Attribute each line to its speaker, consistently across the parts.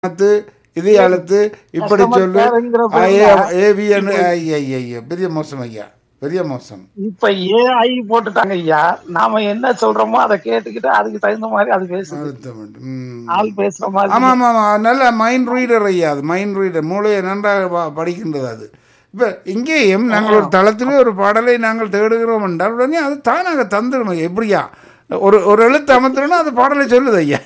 Speaker 1: அழுத்து இது அழுத்து இப்படி
Speaker 2: Customer
Speaker 1: சொல்லு
Speaker 2: careங்கிற
Speaker 1: ஆ,
Speaker 2: பேர்ல
Speaker 1: ஏ- ஏவிஎன் ஐயா ஐயா பெரிய மோசம் ஐயா பெரிய மோசம்
Speaker 2: இப்ப ஏஐ போட்டுட்டாங்க ஐயா நாம என்ன சொல்றோமோ அதை கேட்டுக்கிட்டு அதுக்கு தகுந்த மாதிரி அது பேசுது
Speaker 1: அழுத்த வேண்டும் ம்.
Speaker 2: ஆள் பேசுற மாதிரி
Speaker 1: ஆமாம் ஆமாம் ஆமாம் நல்ல மைண்ட் ரீடர் ஐயா அது மைண்ட் ரீடர் மூளையை நன்றாக ப- படிக்கின்றது அது இப்போ இங்கேயும் நாங்கள் ஒரு தளத்திலே ஒரு பாடலை நாங்கள் தேடுகிறோம் என்றால் உடனே அது தானாக தந்துடணும் எப்படியா ஒரு ஒரு எழுத்து அமர்த்தணும்னா அது பாடலை சொல்லுது ஐயா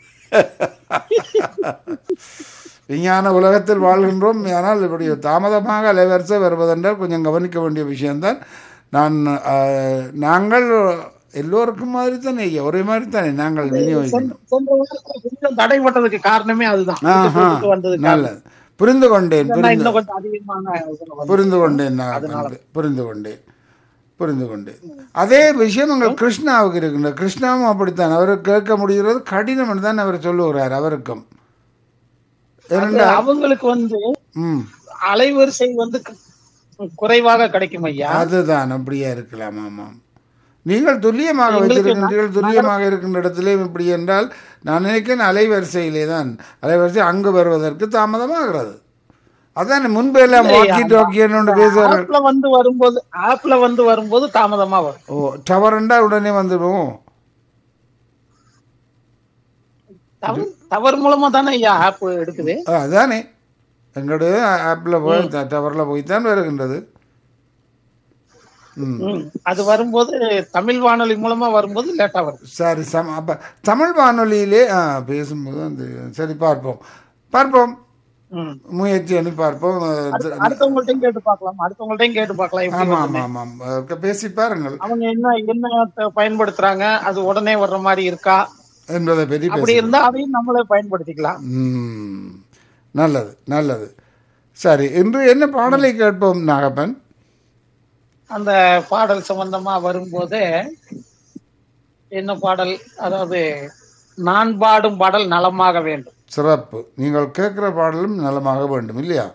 Speaker 1: விஞ்ஞான உலகத்தில் வாழ்கின்றோம் ஆனால் இப்படி தாமதமாக அலைவரிசை வருவதென்றால் கொஞ்சம் கவனிக்க வேண்டிய விஷயம்தான் நான் ஆஹ், நாங்கள் எல்லோருக்கும் மாதிரி தானே ஐயா ஒரே மாதிரி தானே நாங்கள் விநியோகிக்கணும்
Speaker 2: சென்ற- சென்ற வாரத்துல கொஞ்சம் தடைப்பட்டதுக்கு காரணமே அதுதான்
Speaker 1: ஆஹா,
Speaker 2: விட்டு வந்ததுக்கு
Speaker 1: நல்லது புரிந்து கொண்டேன்
Speaker 2: இல்லைன்னா
Speaker 1: புரிந்து
Speaker 2: இன்னும் கொஞ்சம் அதிகமான இதுல வந்து-
Speaker 1: புரிந்து கொண்டேன் நான் புரிந்து கொண்டேன் புரிந்து கொண்டேன் அதே விஷயம் உங்கள் கிருஷ்ணாவுக்கு இருக்கின்ற கிருஷ்ணாவும் அப்படித்தான் அவர் கேட்க முடிகிறது கடினம் என்று தான் அவர் சொல்லுகிறார் அவருக்கும்
Speaker 2: அது
Speaker 1: ஏனென்றால்
Speaker 2: அவங்களுக்கு வந்து
Speaker 1: ம்
Speaker 2: அலைவரிசை வந்து கு- குறைவாக கிடைக்கும் ஐயா
Speaker 1: அதுதான் அப்படியே இருக்கலாம் ஆமாம் நீங்கள் துல்லியமாக
Speaker 2: எங்களுக்கு
Speaker 1: வைத்திருக்கின்றீர்கள் துல்லியமாக இருக்கின்ற இடத்திலே இப்படி என்றால் நான் நினைக்கிறேன் அலைவரிசையிலே தான் அலைவரிசை அங்கு வருவதற்கு தாமதமாகிறது அதான் முன்பு எல்லாம் வாக்கி டோக்கியன்னு பேசுவார்கள்
Speaker 2: ஆப்ல வந்து வரும்போது ஆப்ல வந்து வரும்போது தாமதமா வரும்
Speaker 1: ஓ டவர்ண்டா உடனே வந்துடும்
Speaker 2: தவறு தவறு மூலமா தானே ஐயா ஆப் எடுக்குது
Speaker 1: ஆ, அதானே எங்களுடைய ஆப்பில் போய் டவரில் போய் தான் வருகின்றது ம்
Speaker 2: ம். அது வரும்போது தமிழ் வானொலி மூலமா வரும்போது லேட்டா வரும்
Speaker 1: சரி சம் அப்போ தமிழ் வானொலியிலே ஆ பேசும்போது அந்த சரி பார்ப்போம் பார்ப்போம்
Speaker 2: ம்.
Speaker 1: முயற்சி பண்ணி பார்ப்போம்
Speaker 2: அடுத்த- அடுத்தவங்கள்ட்டையும் கேட்டு பார்க்கலாம் அடுத்தவங்கள்ட்டையும் கேட்டு பார்க்கலாம் எப்படி
Speaker 1: ஆமாம்
Speaker 2: வருதுன்னு.
Speaker 1: ஆமாம் ஆமாம் அதற்கு பேசி பாருங்கள்
Speaker 2: அவங்க என்ன என்ன த- பயன்படுத்துறாங்க அது உடனே வர்ற மாதிரி இருக்கா
Speaker 1: என்பதை பற்றி
Speaker 2: அப்படி
Speaker 1: பேசி
Speaker 2: இருந்தா அதையும் நம்மளே பயன்படுத்திக்கலாம்
Speaker 1: ம் நல்லது நல்லது சரி இன்று என்ன பாடலை கேட்போம் நாகப்பன்
Speaker 2: அந்த பாடல் சம்பந்தமா வரும்போது என்ன பாடல் அதாவது நான் பாடும் பாடல் நலமாக வேண்டும்
Speaker 1: சிறப்பு நீங்கள் கேட்குற பாடலும் நலமாக வேண்டும் இல்லையா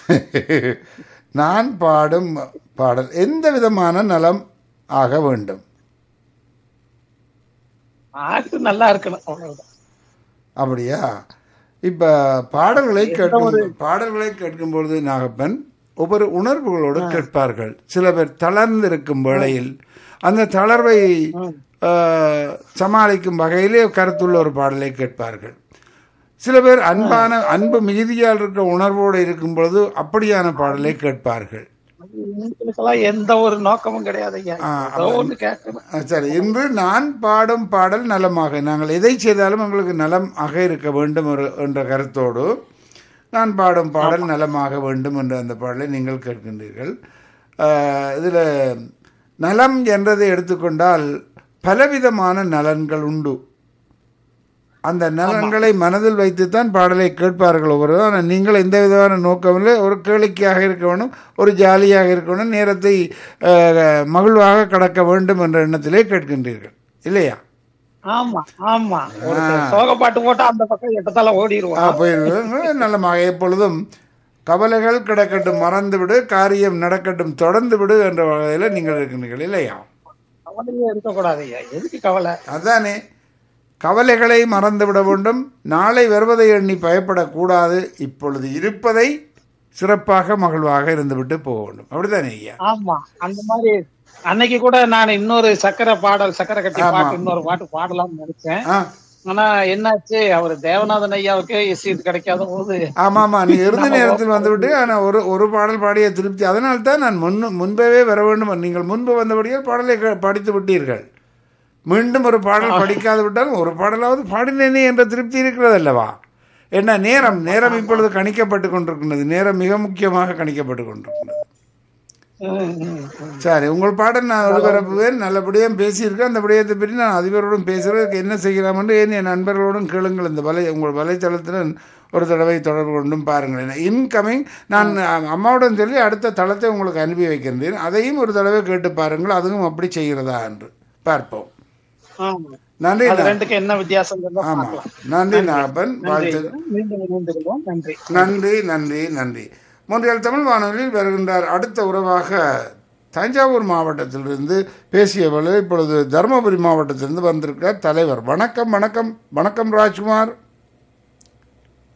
Speaker 1: நான் பாடும் பாடல் எந்த விதமான நலம் ஆக வேண்டும்
Speaker 2: பாட்டு நல்லா இருக்கணும் அவ்வளவுதான்
Speaker 1: அப்படியா இப்போ பாடல்களை கேட்கும் பாடல்களை கேட்கும்பொழுது நாகப்பன் ஒவ்வொரு உணர்வுகளோடு கேட்பார்கள் சில பேர் தளர்ந்திருக்கும் வேளையில் அந்த தளர்வை ஆஹ், சமாளிக்கும் வகையிலே கருத்துள்ள ஒரு பாடலை கேட்பார்கள் சில பேர் அன்பான அன்பு மிகுதியால் இருக்கிற உணர்வோடு இருக்கும் பொழுது அப்படியான பாடலை கேட்பார்கள்
Speaker 2: எங்களுக்கெல்லாம் எந்த ஒரு நோக்கமும் கிடையாது ஐயா
Speaker 1: ஆ,
Speaker 2: ஏதோ ஒண்ணு கேட்கணும்
Speaker 1: ஆ, சரி இன்று நான் பாடும் பாடல் நலமாக நாங்கள் எதை செய்தாலும் எங்களுக்கு நலம் ஆக இருக்க வேண்டும் ஒரு என்ற கருத்தோடு நான் பாடும் பாடல் நலமாக வேண்டும் என்ற அந்த பாடலை நீங்கள் கேட்கின்றீர்கள் இதில் நலம் என்றதை எடுத்துக்கொண்டால் பலவிதமான நலன்கள் உண்டு அந்த நலன்களை மனதில் வைத்துத்தான் பாடலை கேட்பார்கள் ஒவ்வொரு ஆனால் நீங்கள் எந்த விதமான நோக்கமில்லை ஒரு கேளிக்கையாக இருக்க வேண்டும் ஒரு ஜாலியாக இருக்க வேண்டும் நேரத்தை அஹ், மகிழ்வாக கடக்க வேண்டும் என்ற எண்ணத்திலே கேட்கின்றீர்கள் இல்லையா
Speaker 2: ஆமா ஆமா ஒரு சோக பாட்டு போட்டா அந்த பக்கம் எட்டத்தால ஓடிடுவான்
Speaker 1: போயிருங்க நல்லமாக எப்பொழுதும் கவலைகள் கிடக்கட்டும் மறந்து விடு காரியம் நடக்கட்டும் தொடர்ந்து விடு என்ற வகையில் நீங்கள் இருக்கின்றீர்கள் இல்லையா
Speaker 2: கவலையே இருக்கக்கூடாது ஐயா எதுக்கு கவலை
Speaker 1: அதானே கவலைகளை மறந்து விட வேண்டும் நாளை வருவதை எண்ணி பயப்படக்கூடாது இப்பொழுது இருப்பதை சிறப்பாக மகிழ்வாக இருந்துவிட்டு போக வேண்டும் அப்படித்தானே ஐயா
Speaker 2: ஆமா அந்த மாதிரி அன்னைக்கு கூட நான் இன்னொரு சக்கரை பாடல் சக்கரை கட்டி பாட்டு இன்னொரு பாட்டு பாடலாம்னு நினைச்சேன்
Speaker 1: ஆ
Speaker 2: ஆனா என்னாச்சு அவர் தேவநாதன் ஐயாவுக்கு சீட் கிடைக்காத போது
Speaker 1: ஆமா ஆமா நீ இருந்த நேரத்தில் வந்துவிட்டு ஆனால் ஒரு ஒரு பாடல் பாடிய திருப்தி அதனால் தான் நான் முன் முன்பவே வர வேண்டும் நீங்கள் முன்பு வந்தபடியால் பாடலை கே- படித்து விட்டீர்கள் மீண்டும் ஒரு பாடல் படிக்காது விட்டாலும் ஒரு பாடலாவது பாடினேனே என்ற திருப்தி இருக்கிறது அல்லவா என்ன நேரம் நேரம் இப்பொழுது கணிக்கப்பட்டு கொண்டிருக்கின்றது நேரம் மிக முக்கியமாக கணிக்கப்பட்டு கொண்டிருக்கின்றது
Speaker 2: ம், ம், ம்.
Speaker 1: சரி உங்கள் பாடல் நான் ஒளிபரப்புவேன் நல்லபடியாக பேசியிருக்கேன் அந்த விடயத்தை பற்றி நான் அதிபரோடும் பேசுகிறதுக்கு என்ன செய்யலாம் என்று ஏன் என் நண்பர்களோடும் கேளுங்கள் இந்த வலை உங்கள் வலைத்தளத்தில் ஒரு தடவை தொடர்பு கொண்டும் பாருங்கள் இன்கமிங் நான் அம்மாவுடன் சொல்லி அடுத்த தளத்தை உங்களுக்கு அனுப்பி வைக்கின்றேன் அதையும் ஒரு தடவை கேட்டு பாருங்கள் அதுவும் அப்படி செய்கிறதா என்று பார்ப்போம்
Speaker 2: ஆமா.
Speaker 1: நன்றி
Speaker 2: அது ரெண்டுக்கு என்ன வித்தியாசம்
Speaker 1: ஆமாம்
Speaker 2: பார்க்கலாம்
Speaker 1: நன்றி நாகப்பன் வாழ்த்து
Speaker 2: மீண்டும் இணைந்திருக்கோம் நன்றி
Speaker 1: நன்றி நன்றி நன்றி மூன்றியல் தமிழ் வானொலியில் வருகின்றார் அடுத்த உறவாக தஞ்சாவூர் மாவட்டத்திலிருந்து பேசியவள் இப்பொழுது தருமபுரி மாவட்டத்திலிருந்து வந்திருக்கிறார் தலைவர் வணக்கம் வணக்கம் வணக்கம் ராஜ்குமார்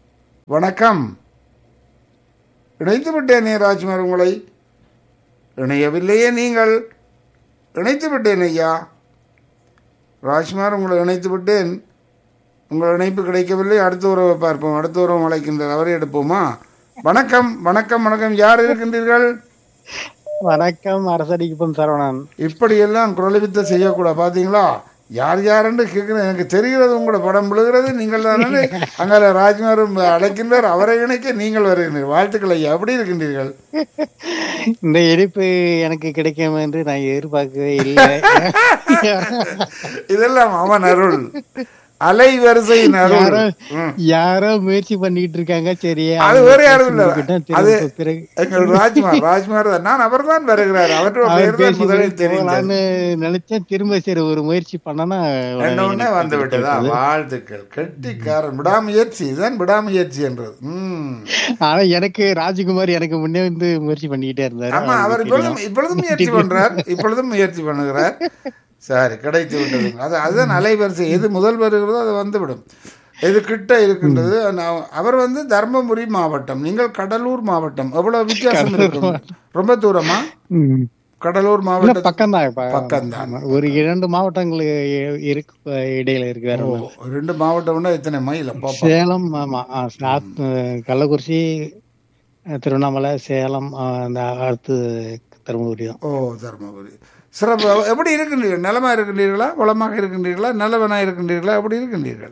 Speaker 1: வணக்கம் இணைத்து விட்டேனே ராஜ்குமார் உங்களை இணையவில்லையே நீங்கள் இணைத்து விட்டேன் ஐயா ராஜ்குமார் உங்களை இணைத்து விட்டேன் உங்கள் இணைப்பு கிடைக்கவில்லை அடுத்த உறவை பார்ப்போம் அடுத்த உறவு அழைக்கின்றார் அவரை எடுப்போமா வணக்கம் வணக்கம் வணக்கம் யார் இருக்கின்றீர்கள்
Speaker 3: வணக்கம் அரசடிக்குப்பம் சரவணன்
Speaker 1: இப்படியெல்லாம் குரலிவித்த செய்யக்கூடாது பார்த்தீங்களா யார் யாருன்னு கேட்குறேன் எனக்கு தெரிகிறது உங்களோட படம் விழுகிறது நீங்கள் தானே அங்கே ராஜ்குமாரும் அழைக்கின்றார் அவரை இணைக்க நீங்கள் வருகிறீர்கள் வாழ்த்துக்கள் ஐயா எப்படி இருக்கின்றீர்கள்
Speaker 3: இந்த இனிப்பு எனக்கு கிடைக்கும் என்று நான் எதிர்பார்க்கவே இல்லை
Speaker 1: இதெல்லாம் அவன் அருள் அலைவரிசையின் அருள்
Speaker 3: யாரோ
Speaker 1: ம்.
Speaker 3: யாரோ முயற்சி பண்ணிட்டு இருக்காங்க சரி
Speaker 1: அது வேற யாரும் இல்ல
Speaker 3: பேசி
Speaker 1: அது
Speaker 3: முடிக்கட்டும், பிறகு
Speaker 1: எங்கள் ராஜ்குமார் ராஜ்குமார் தான் நான் அவர் தான் வருகிறார் அவற்றை
Speaker 3: அவர்
Speaker 1: பேர் தான்
Speaker 3: பேசி
Speaker 1: முதலில் தெரிந்தது
Speaker 3: போகலான்னு நினைச்சேன் திரும்ப சரி ஒரு முயற்சி பண்ணனா
Speaker 1: என்ன உடனே வந்து விட்டதா வாழ்த்துக்கள் கெட்டிக்காரன் விடாமுயற்சி இதுதான் விடாமுயற்சி என்றது ம்
Speaker 3: ஆனா எனக்கு ராஜகுமார் எனக்கு முன்னே வந்து முயற்சி பண்ணிக்கிட்டே இருந்தாரு
Speaker 1: ஆமா அவர் இப்பொழுதும் இப்பொழுதும் முயற்சி பண்றார் இப்பொழுதும் முயற்சி பண்ணுகிறார் சரி கிடைத்து விட்டது அது அதுதான் அலைவரிசை எது முதல் வருகிறதோ அது வந்துவிடும் எது கிட்ட இருக்கின்றது நான் அவர் வந்து தர்மபுரி மாவட்டம் நீங்கள் கடலூர் மாவட்டம் எவ்வளவு வித்தியாசம் இருக்கும் ரொம்ப தூரமா
Speaker 3: ம்.
Speaker 1: கடலூர்
Speaker 3: இல்ல
Speaker 1: மாவட்டம்
Speaker 3: பக்கம்தான் இப்ப.
Speaker 1: பக்கம்தான்.
Speaker 3: ஆமா. ஒரு இரண்டு மாவட்டங்கள் இ- இருக்கு இப்ப இடையில இருக்கு வேற ஒண்ணும் இல்ல.
Speaker 1: ரெண்டு மாவட்டம்னா எத்தனை மைல் அப்பா
Speaker 3: சேலம் ஆமா ஆ, சாத்- கள்ளக்குறிச்சி அஹ், திருவண்ணாமலை சேலம் ஆ, அந்த அடுத்து தருமபுரி தான்
Speaker 1: ஓ தர்மபுரி சிறப்பு எப்படி இருக்கின்றீர்கள் நலமா இருக்கின்றீர்களா வளமாக இருக்கின்றீர்களா நல்லவனா இருக்கின்றீர்களா எப்படி இருக்கின்றீர்கள்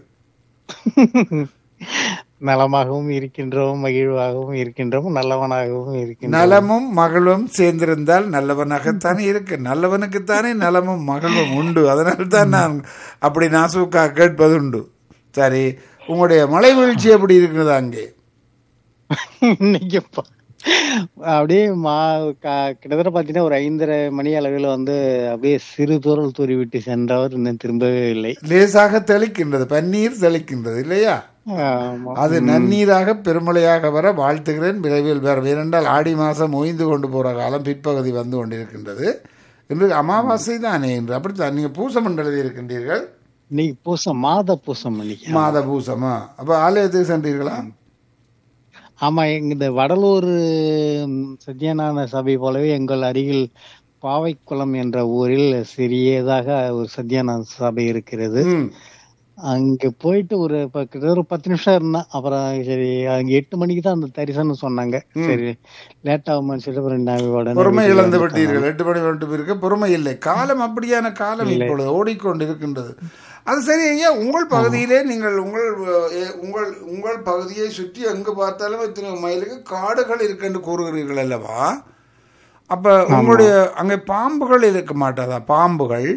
Speaker 3: நலமாகவும் இருக்கின்றோம் மகிழ்வாகவும் இருக்கின்றோம் நல்லவனாகவும் இருக்கின்றோம்
Speaker 1: நலமும் மகளும் சேர்ந்திருந்தால் நல்லவனாகத்தானே இருக்கு நல்லவனுக்குத்தானே நலமும் மகளும் உண்டு அதனால தான் நான் அப்படி நாசூக்கா கேட்பதுண்டு சரி உங்களுடைய மலை வீழ்ச்சி எப்படி இருக்கிறது அங்கே
Speaker 3: இன்னைக்கு ப- அப்படியே மா கா- கிட்டத்தட்ட பாத்தீங்கன்னா ஒரு ஐந்தரை மணி அளவில் வந்து அப்படியே சிறு தூரல் தூரி விட்டு சென்றவர் இன்னும் திரும்பவே இல்லை
Speaker 1: லேசாக தெளிக்கின்றது பன்னீர் தெளிக்கின்றது இல்லையா
Speaker 3: ஆமா.
Speaker 1: அது நன்னீராக பெருமழையாக வர வாழ்த்துகிறேன் விரைவில் வர ஏனென்றால் ஆடி மாதம் ஓய்ந்து கொண்டு போகிற காலம் பிற்பகுதி வந்து கொண்டிருக்கின்றது இன்று அமாவாசை தானே என்று அப்படித்தான் நீங்கள் பூசம் என்று எழுதியிருக்கின்றீர்கள்
Speaker 3: இன்னைக்கு பூசம் மாத பூசம் இன்னைக்கு
Speaker 1: மாத பூசமா அப்போ ஆலயத்துக்கு சென்றீர்களா
Speaker 3: ஆமா எங்க இந்த வடலூர் ம், சத்யநாராயண சபை போலவே எங்கள் அருகில் பாவைக்குளம் என்ற ஊரில் சிறியதாக ஒரு சத்யநாராயண சபை இருக்கிறது
Speaker 1: ம்
Speaker 3: அங்க போயிட்டு ஒரு ப- கிட்டத்தட்ட ஒரு பத்து நிமிஷம் இருந்தேன் அப்புறம் சரி அங்க எட்டு மணிக்கு தான் அந்த தரிசனம் சொன்னாங்க சரி லேட் ஆகுமான்னு சொல்லிட்டு அப்புறம் நான் உடனே
Speaker 1: பொறுமை
Speaker 3: வீட்டுக்கு
Speaker 1: இழந்து
Speaker 3: வந்துட்டேன்.
Speaker 1: விட்டீர்கள் எட்டு மணி விட்டு பிறகு பொறுமை இல்லை காலம் அப்படியான காலம் இப்பொழுது ஓடிக்கொண்டு இருக்கின்றது அது சரி ஐயா உங்கள் பகுதியிலே நீங்கள் உங்கள் அஹ், எ- உங்கள் உங்கள் பகுதியை சுற்றி எங்கு பார்த்தாலும் இத்தனை மைலுக்கு காடுகள் இருக்குன்னு கூறுகிறீர்கள் அல்லவா அப்ப உங்களுடைய அங்கே பாம்புகள் இருக்க மாட்டாதா பாம்புகள்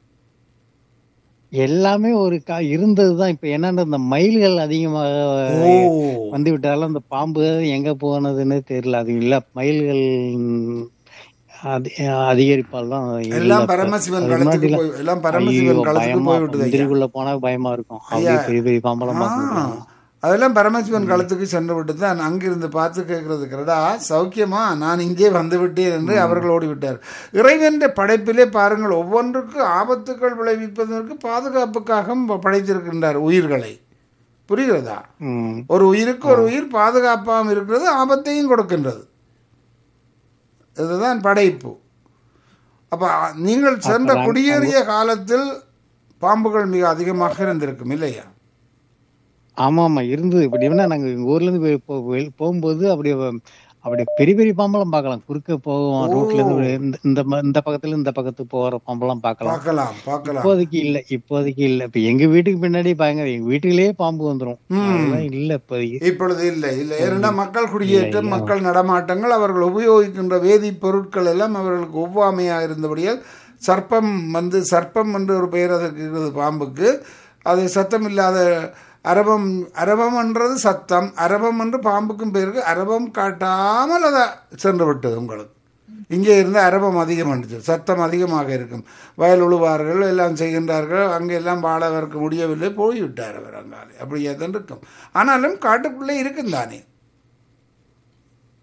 Speaker 3: எல்லாமே ஒரு கா இருந்ததுதான் இப்ப என்னன்னா இந்த மயில்கள் அதிகமாக
Speaker 1: ஓ
Speaker 3: வந்து விட்டாலும் அந்த பாம்பு எங்க போனதுன்னு தெரியல அது இல்ல மயில்கள் ம், அதி- அதிகரிப்பால் தான் இல்ல
Speaker 1: எல்லாம்
Speaker 3: இப்ப.
Speaker 1: பரமசிவன்
Speaker 3: அதுக்கு
Speaker 1: களத்துக்கு
Speaker 3: முன்னாடி
Speaker 1: போய் எல்லாம்
Speaker 3: ஐயோ,
Speaker 1: பரமசிவன் களத்துக்கு
Speaker 3: பயமா
Speaker 1: போய்
Speaker 3: இருக்கும்.
Speaker 1: விட்டது ஐயா
Speaker 3: முந்திரிக்குள்ள போனா பயமா இருக்கும் அப்படியே பெரிய பெரிய பாம்பெல்லாம்
Speaker 1: ஆ,
Speaker 3: பார்க்க
Speaker 1: அதெல்லாம் பரமசிவன் களத்துக்கு சென்று விட்டு தான் அங்கிருந்து பார்த்து கேட்கறது கரடா சௌக்கியமா நான் இங்கே வந்து விட்டேன் என்று அவர்கள் ஓடிவிட்டார் இறைவன்ற படைப்பிலே பாருங்கள் ஒவ்வொன்றுக்கு ஆபத்துக்கள் விளைவிப்பதற்கு பாதுகாப்புக்காக படைத்திருக்கின்றார் உயிர்களை புரிகிறதா
Speaker 3: ம்
Speaker 1: ஒரு உயிருக்கு ஒரு உயிர் பாதுகாப்பாகவும் இருக்கிறது ஆபத்தையும் கொடுக்கின்றது இதுதான் படைப்பு அப்ப நீங்கள் சென்ற குடியேறிய காலத்தில் பாம்புகள் மிக அதிகமாக இருந்திருக்கும் இல்லையா
Speaker 3: ஆமா ஆமா இருந்தது இப்படி என்ன நாங்க எங்க ஊர்ல இருந்து போய் போ- வெளி- போகும்போது அப்படியே வ- அப்படியே பெரிய பெரிய பாம்பெல்லாம் பார்க்கலாம் குறுக்க போவோம் ரோட்ல இருந்து ஒரு இந்த- இந்த ம- இந்த பக்கத்துல இந்த பக்கத்துக்கு போற பாம்பெல்லாம் பார்க்கலாம்
Speaker 1: பார்க்கலாம் பார்க்கலாம்
Speaker 3: இப்போதைக்கு இல்ல இப்போதைக்கு இல்ல இப்ப எங்க வீட்டுக்கு பின்னாடி பாருங்க எங்க வீட்டுக்குள்ளேயே பாம்பு வந்துரும் அதெல்லாம் இல்ல இப்போதைக்கு
Speaker 1: இப்பொழுது இல்லை இல்லை ஏன்னா மக்கள் குடியேற்றம் மக்கள் நடமாட்டங்கள் அவர்கள் உபயோகிக்கின்ற வேதிப்பொருட்கள் எல்லாம் அவர்களுக்கு ஒவ்வாமையாக இருந்தபடியால் சர்ப்பம் வந்து சர்ப்பம் என்று ஒரு பெயர் அதற்கு இருக்கிறது பாம்புக்கு அது சத்தம் இல்லாத அரபம் அரபம் என்றது சத்தம் அரபம் என்று பாம்புக்கும் பேருக்கு அரபம் காட்டாமல் அதை சென்று விட்டது உங்களுக்கு இங்கே இருந்து அரபம் அதிகம் இருந்துச்சு சத்தம் அதிகமாக இருக்கும் வயல் உழுவார்கள் எல்லாம் செய்கின்றார்கள் அங்கே எல்லாம் வாழ அவருக்கு முடியவில்லை போய்விட்டார் அவர் அங்காலே அப்படியே தான் இருக்கும் ஆனாலும் காட்டுக்குள்ளே இருக்கும் தானே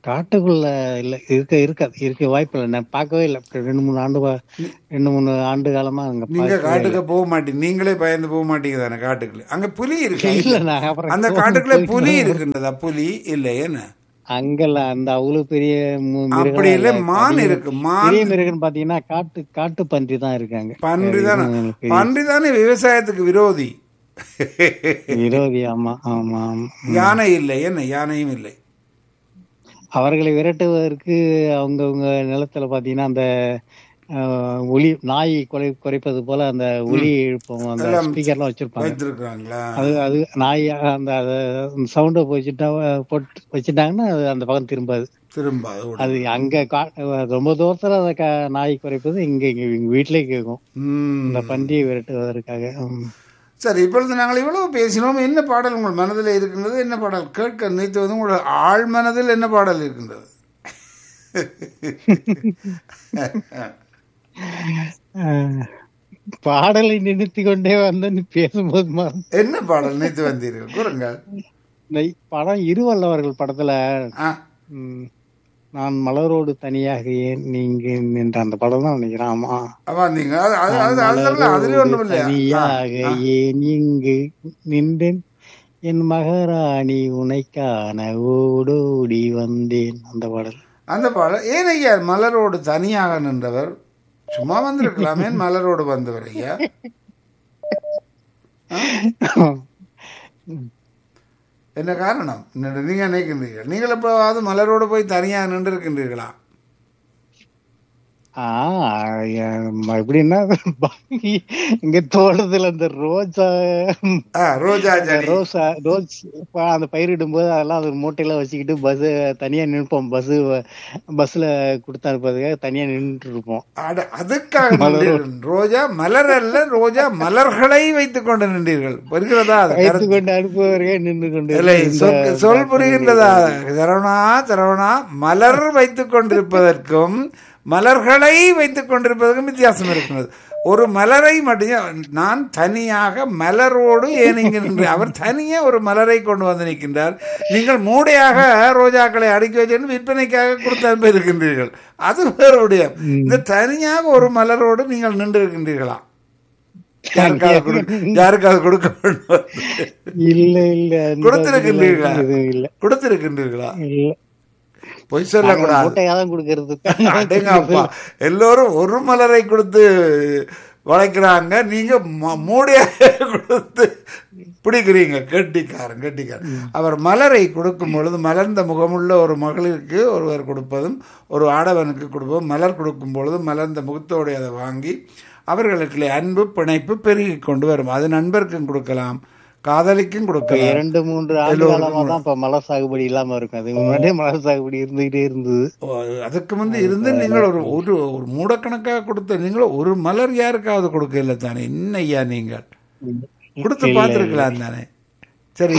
Speaker 3: காட்டுக்குள்ள இல்ல இருக்க இருக்காது இருக்க வாய்ப்பு இல்லை நான் பார்க்கவே இல்லை ரெண்டு மூணு ஆண்டு வா- ரெண்டு மூணு ஆண்டு காலமா அங்க
Speaker 1: நீங்க
Speaker 3: பார்க்கவே
Speaker 1: காட்டுக்கு போக மாட்டீங்க நீங்களே பயந்து போக மாட்டீங்க தானே காட்டுக்குள்ள அங்க புலி இருக்கு
Speaker 3: இல்ல நான் அப்புறம்
Speaker 1: அந்த காட்டுக்குள்ள புலி இருக்கின்றதா புலி இல்லை என்ன
Speaker 3: அங்கெல்லாம் அந்த அவ்வளவு பெரிய மு- மிருகம்
Speaker 1: அப்படி இல்ல
Speaker 3: இல்ல.
Speaker 1: மான்
Speaker 3: அதிகம்
Speaker 1: இருக்கு மான்
Speaker 3: பெரிய மிருகம் பாத்தீங்கன்னா காட்டு காட்டு பன்றி தான் இருக்காங்க
Speaker 1: பன்றி தானே
Speaker 3: வேற எதுவும் பெரிய
Speaker 1: பன்றி தானே விவசாயத்துக்கு விரோதி
Speaker 3: விரோதி ஆமா ஆமா ஆமா.
Speaker 1: யானை இல்லை என்ன யானையும் இல்லை
Speaker 3: அவர்களை விரட்டுவதற்கு அவங்கவுங்க நிலத்துல பாத்தீங்கன்னா அந்த அஹ், ஒலி நாய் குறை குறைப்பது போல அந்த ஒலி எழுப்போம் அந்த
Speaker 1: எல்லாம்
Speaker 3: ஸ்பீக்கர்லாம் வச்சிருப்பாங்க
Speaker 1: வைத்திருக்கிறாங்களா
Speaker 3: அது அது நாய் அந்த சவுண்டை வச்சுட்டா போட்டு வச்சுட்டாங்கன்னா அது அந்த பக்கம் திரும்பாது
Speaker 1: திரும்ப அது விடும்.
Speaker 3: அது அங்க கா- ரொம்ப தூரத்துல அந்த க- நாய் குறைப்பது இங்க இங்க எங்க வீட்டிலே கேட்கும்
Speaker 1: ம்.
Speaker 3: இந்த பன்றியை விரட்டுவதற்காக ம்.
Speaker 1: சரி இப்பொழுது நாங்கள் இவ்வளவு பேசினோம் என்ன பாடல் உங்கள் மனதில் இருக்கின்றது என்ன பாடல் கேட்க நினைத்து வந்து உங்கள் ஆழ் மனதில் என்ன பாடல் இருக்கின்றது
Speaker 3: அஹ், பாடலை நினைத்து கொண்டே வந்து நீ பேசும்போது மறந்து-
Speaker 1: என்ன பாடல் நினைத்து வந்தீர்கள் கூறுங்கள்
Speaker 3: இந்த படம் இருவல்லவர்கள் படத்துல
Speaker 1: ஆ
Speaker 3: ம், நான் மலரோடு தனியாக ஏன் நீங்க நின்ற அந்த படம் தான் நினைக்கிறேன் ஆமா
Speaker 1: ஆமா நீங்க அது அது அது அதெல்லாம் அதுல ஒண்ணும் இல்லையா
Speaker 3: தனியாக ஏன் இங்கு நின்றேன் என் மகாராணி உனைக்கான ஓடோடி வந்தேன் அந்த பாடல்
Speaker 1: அந்த பாடல் ஏன் ஐயா மலரோடு தனியாக நின்றவர் சும்மா வந்திருக்கலாமே மலரோடு வந்தவர் ஐயா என்ன காரணம் என்ன நீங்க நினைக்கின்றீர்கள் நீங்கள் எப்போவாவது மலரோடு போய் தனியாக நின்று இருக்கின்றீர்களா
Speaker 3: ஆ ம- எப்படின்னா இங்க தோட்டத்துல அந்த ரோஜா
Speaker 1: ஆ ரோஜா செடி
Speaker 3: ரோசா ரோஸ் ப- அந்த பயிரிடும் போது அதெல்லாம் அது மூட்டையில வச்சுக்கிட்டு பஸ் தனியா நிற்போம் பஸ் பஸ்ல கொடுத்து அனுப்புறதுக்காக தனியா நின்றுட்டு இருப்போம்
Speaker 1: அட, அதுக்காக நின்றீர்கள். ரோஜா மலர் அல்ல ரோஜா மலர்களை வைத்துக் கொண்டு நின்றீர்கள் புரிகிறதா அது
Speaker 3: வைத்து
Speaker 1: கருத்து?
Speaker 3: கொண்டு அனுப்புவதற்கே நின்று கொண்டு
Speaker 1: இல்லை
Speaker 3: இந்த-
Speaker 1: சொல் சொல் புரிகின்றதா சரவணா சரவணா மலர் வைத்துக் கொண்டிருப்பதற்கும் மலர்களை வைத்துக் கொண்டிருப்பதற்கும் வித்தியாசம் இருக்கிறது ஒரு மலரை மட்டும் நான் தனியாக மலரோடு ஏன் இங்கு நின்று அவர் தனியா ஒரு மலரை கொண்டு வந்து நிற்கின்றார் நீங்கள் மூடையாக ரோஜாக்களை அடுக்கி வச்சு விற்பனைக்காக கொடுத்து அனுப்பி இருக்கின்றீர்கள் அது வேறுடைய இந்த தனியாக ஒரு மலரோடு நீங்கள் நின்று இருக்கின்றீர்களா யாருக்காவது கொடுக்க யாருக்காவது கொடுக்க வேண்டும்
Speaker 3: இல்ல இல்ல அந்த
Speaker 1: கொடுத்திருக்கின்றீர்களா?
Speaker 3: இதுல எதுவும் இல்ல
Speaker 1: கொடுத்திருக்கின்றீர்களா
Speaker 3: இல்ல
Speaker 1: பொய் சொல்லக்கூடாது
Speaker 3: மூட்டையா தான் கொடுக்கறது
Speaker 1: அடேங்க அப்பா எல்லோரும் ஒரு மலரை கொடுத்து வளைக்கிறாங்க நீங்க ம- மூடையாக கொடுத்து பிடிக்கிறீங்க கெட்டிக்காரன் கெட்டிக்காரன் அவர் மலரை கொடுக்கும் பொழுது மலர்ந்த முகமுள்ள ஒரு மகளிருக்கு ஒருவர் கொடுப்பதும் ஒரு ஆடவனுக்கு கொடுப்பதும் மலர் கொடுக்கும் பொழுது மலர்ந்த முகத்தோடு அதை வாங்கி அவர்களுக்கு அன்பு பிணைப்பு பெருகி கொண்டு வரும் அது நண்பருக்கும் கொடுக்கலாம் காதலிக்கும்
Speaker 3: இப்ப
Speaker 1: கொடுக்கலாம்
Speaker 3: இரண்டு மூன்று ஆண்டு காலமா தான் இப்ப மலர் சாகுபடி இல்லாம இருக்கும் அதுக்கு முன்னாடியே மலர் சாகுபடி இருந்துகிட்டே இருந்தது
Speaker 1: ஓ, அதுக்கு வந்து இருந்து நீங்கள் ஒரு ஒரு ஒரு மூடக்கணக்காக கொடுத்த நீங்கள் ஒரு மலர் யாருக்காவது கொடுக்கல தானே என்ன ஐயா நீங்கள் கொடுத்து பார்த்துருக்கலாம் தானே சரி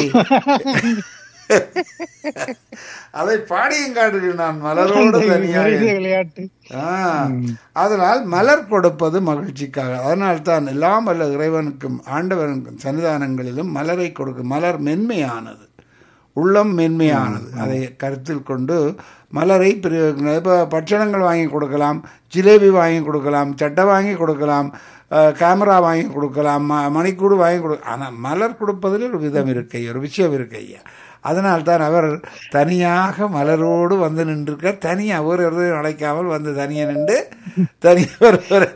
Speaker 1: அதை பாடியும் காட்டுகிறேன் நான் மலரோடு தனியாக
Speaker 3: மனித விளையாட்டு
Speaker 1: ஆ, அதனால் மலர் கொடுப்பது மகிழ்ச்சிக்காக அதனால் தான் எல்லாம் வல்ல இறைவனுக்கும் ஆண்டவனுக்கும் சன்னிதானங்களிலும் மலரை கொடுக்கும் மலர் மென்மையானது உள்ளம் மென்மையானது அதை கருத்தில் கொண்டு மலரை பிரயோகிக்கணும் இப்போ பட்சணங்கள் வாங்கி கொடுக்கலாம் ஜிலேபி வாங்கி கொடுக்கலாம் சட்டை வாங்கி கொடுக்கலாம் அஹ், கேமரா வாங்கி கொடுக்கலாம் ம- மணிக்கூடு வாங்கி கொடு ஆனால் மலர் கொடுப்பதில் ஒரு விதம் இருக்கு ஐயா, ஒரு விஷயம் இருக்கு ஐயா அதனால் தான் அவர் தனியாக மலரோடு வந்து நின்றிருக்கார் தனியாக ஒரு ஒரு அழைக்காமல் வந்து தனியாக நின்று தனியாக ஒரு ஒரு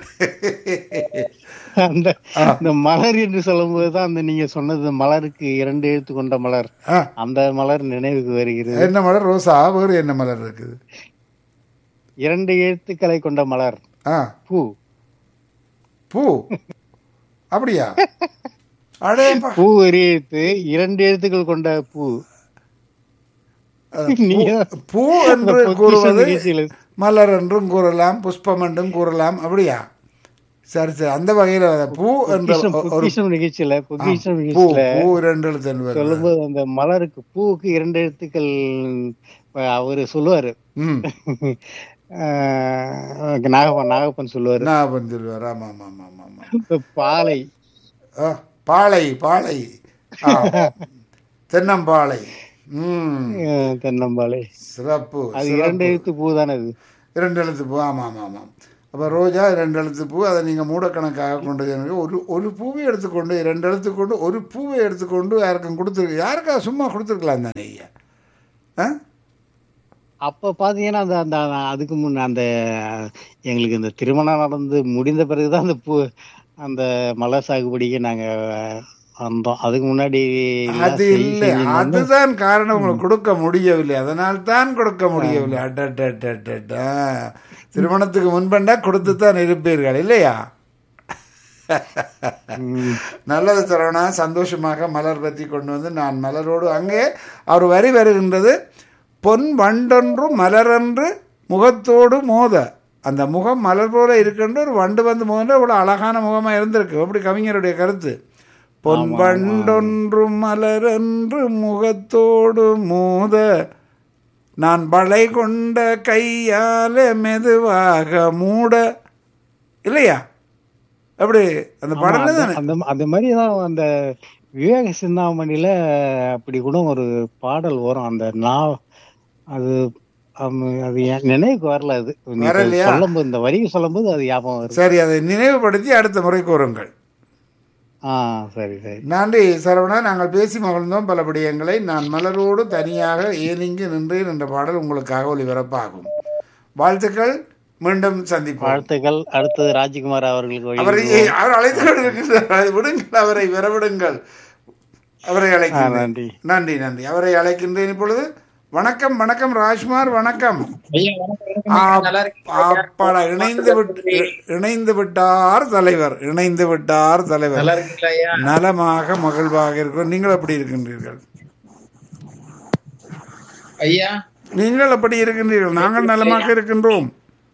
Speaker 3: அந்த இந்த மலர் என்று சொல்லும் போதுதான் அந்த நீங்க சொன்னது மலருக்கு இரண்டு எழுத்து கொண்ட மலர்
Speaker 1: ஆ,
Speaker 3: அந்த மலர் நினைவுக்கு வருகிறது
Speaker 1: என்ன மலர் ரோசா வேறு என்ன மலர் இருக்குது
Speaker 3: இரண்டு எழுத்துக்களை கொண்ட மலர்
Speaker 1: ஆ
Speaker 3: பூ
Speaker 1: பூ அப்படியா அடேப்பா
Speaker 3: பூ ஒரு எழுத்து இரண்டு எழுத்துக்கள் கொண்ட பூ
Speaker 1: அஹ், பூ-
Speaker 3: நீங்க
Speaker 1: பூ
Speaker 3: அந்த
Speaker 1: என்று
Speaker 3: பொக்கிஷம்
Speaker 1: கூறுவது
Speaker 3: நிகழ்ச்சியில
Speaker 1: மலர் என்றும் கூறலாம் புஷ்பம் என்றும் கூறலாம் அப்படியா சரி சரி அந்த வகையில பூ என்ற
Speaker 3: பொக்கிஷம்
Speaker 1: ஒரு
Speaker 3: பொக்கிஷம் நிகழ்ச்சியில பொக்கிஷம்
Speaker 1: பூ
Speaker 3: நிகழ்ச்சியில
Speaker 1: பூ ரெண்டு எழுத்து என்பது.
Speaker 3: சொல்லும்போது அந்த மலருக்கு பூவுக்கு இரண்டு எழுத்துக்கள் அஹ், அவரு சொல்லுவாரு
Speaker 1: ம்
Speaker 3: அஹ், நாகப்பன் நாகப்பன் சொல்லுவாரு
Speaker 1: நான் சொல்லுவார் ஆமா ஆமா ஆமா ஆமா ஆமா
Speaker 3: இப்ப பாலை
Speaker 1: ஆ, பாளை பாளை ஆ, தென்னம்பாளை ம்
Speaker 3: அஹ், தென்னம்பாலை
Speaker 1: சிறப்பு
Speaker 3: அது இரண்டு எழுத்து பூ தானே அது
Speaker 1: இரண்டு எழுத்து பூ ஆமாம் ஆமாம் ஆமாம் அப்போ ரோஜா இரண்டு எழுத்து பூ அதை நீங்கள் மூடக்கணக்காக கொண்டு எனக்கு ஒரு ஒரு பூவை எடுத்துக்கொண்டு இரண்டு எடுத்துக்கொண்டு ஒரு பூவை எடுத்துக்கொண்டு யாருக்கும் கொடுத்துருக்கு யாருக்கா சும்மா கொடுத்துருக்கலாம் தானே ஐயா ஆ
Speaker 3: அப்ப பாத்தீங்கன்னா அந்த அந்த அதுக்கு முன்ன அந்த எங்களுக்கு இந்த திருமணம் நடந்து முடிந்த பிறகுதான் அந்த பூ அந்த மலர் சாகுபடிக்கு நாங்க வந்தோம் அதுக்கு முன்னாடி எல்லாம்
Speaker 1: அது
Speaker 3: செய்-
Speaker 1: இல்லை
Speaker 3: செஞ்சுட்டு வந்தோம்.
Speaker 1: அதுதான் காரணம் உங்களுக்கு கொடுக்க முடியவில்லை அதனால் தான் கொடுக்க முடியவில்லை அடடடடடா. திருமணத்துக்கு முன்பண்டா கொடுத்து தான் இருப்பீர்கள் இல்லையா
Speaker 3: ம்.
Speaker 1: நல்லது சரவணா சந்தோஷமாக மலர் பற்றி கொண்டு வந்து நான் மலரோடு அங்கே அவர் வரி வருகின்றது பொன் வண்டொன்று மலரன்று முகத்தோடு மோத அந்த முகம் மலர் போல இருக்கின்ற ஒரு வண்டு வந்து மோத இவ்வளோ அழகான முகமாக இருந்திருக்கு அப்படி கவிஞருடைய கருத்து பொன் வண்டொன்று மலரன்று முகத்தோடு மோத நான் வளை கொண்ட கையால மெதுவாக மூட இல்லையா அப்படி அந்த
Speaker 3: ஆமா,
Speaker 1: படம்ல
Speaker 3: அந்த-
Speaker 1: தானே
Speaker 3: அந்த அந்த மாதிரி தான் அந்த விவேக சிந்தாமணியில அப்படி கூட ஒரு பாடல் வரும் அந்த நா அது அம், அது என் நினைவுக்கு வரல அது நீங்க
Speaker 1: வரலையா?
Speaker 3: சொல்லும்போது இந்த வரியை சொல்லும்போது அது ஞாபகம் வரும்
Speaker 1: சரி அதை நினைவுபடுத்தி அடுத்த முறை கூறுங்கள்
Speaker 3: ஆ சரி சரி
Speaker 1: நன்றி சரவணா நாங்கள் பேசி மகிழ்ந்தோம் பல விடயங்களை நான் மலரோடு தனியாக ஏனிங்கு நின்றேன் என்ற பாடல் உங்களுக்காக ஒளிபரப்பாகும் வாழ்த்துக்கள் மீண்டும் சந்திப்போம்
Speaker 3: வாழ்த்துக்கள் அடுத்தது ராஜ்குமார் அவர்களுக்கு வழி
Speaker 1: அவரை அவர் அழைத்து கொண்டிருக்கிறார் அதை விடுங்கள் அவரை விரவிடுங்கள் அவரை
Speaker 3: ஆ,
Speaker 1: அழைக்கின்றேன்
Speaker 3: நன்றி
Speaker 1: நன்றி நன்றி அவரை அழைக்கின்றேன் இப்பொழுது வணக்கம் வணக்கம் ராஜ்குமார் வணக்கம்
Speaker 2: ஐயா வணக்கம் வணக்கம் ஐயா. நல்லா இருக்கீங்களா ஐயா?
Speaker 1: அப்பாடா இணைந்து விட்டு இணைந்து விட்டார் தலைவர் இணைந்து விட்டார் தலைவர்
Speaker 2: நல்லா இருக்கீங்களா ஐயா
Speaker 1: நலமாக மகிழ்வாக இருக்கிறோம் நீங்கள் எப்படி இருக்கின்றீர்கள்
Speaker 2: ஐயா
Speaker 1: நீங்கள் எப்படி இருக்கின்றீர்கள் நாங்கள் நலமாக இருக்கின்றோம்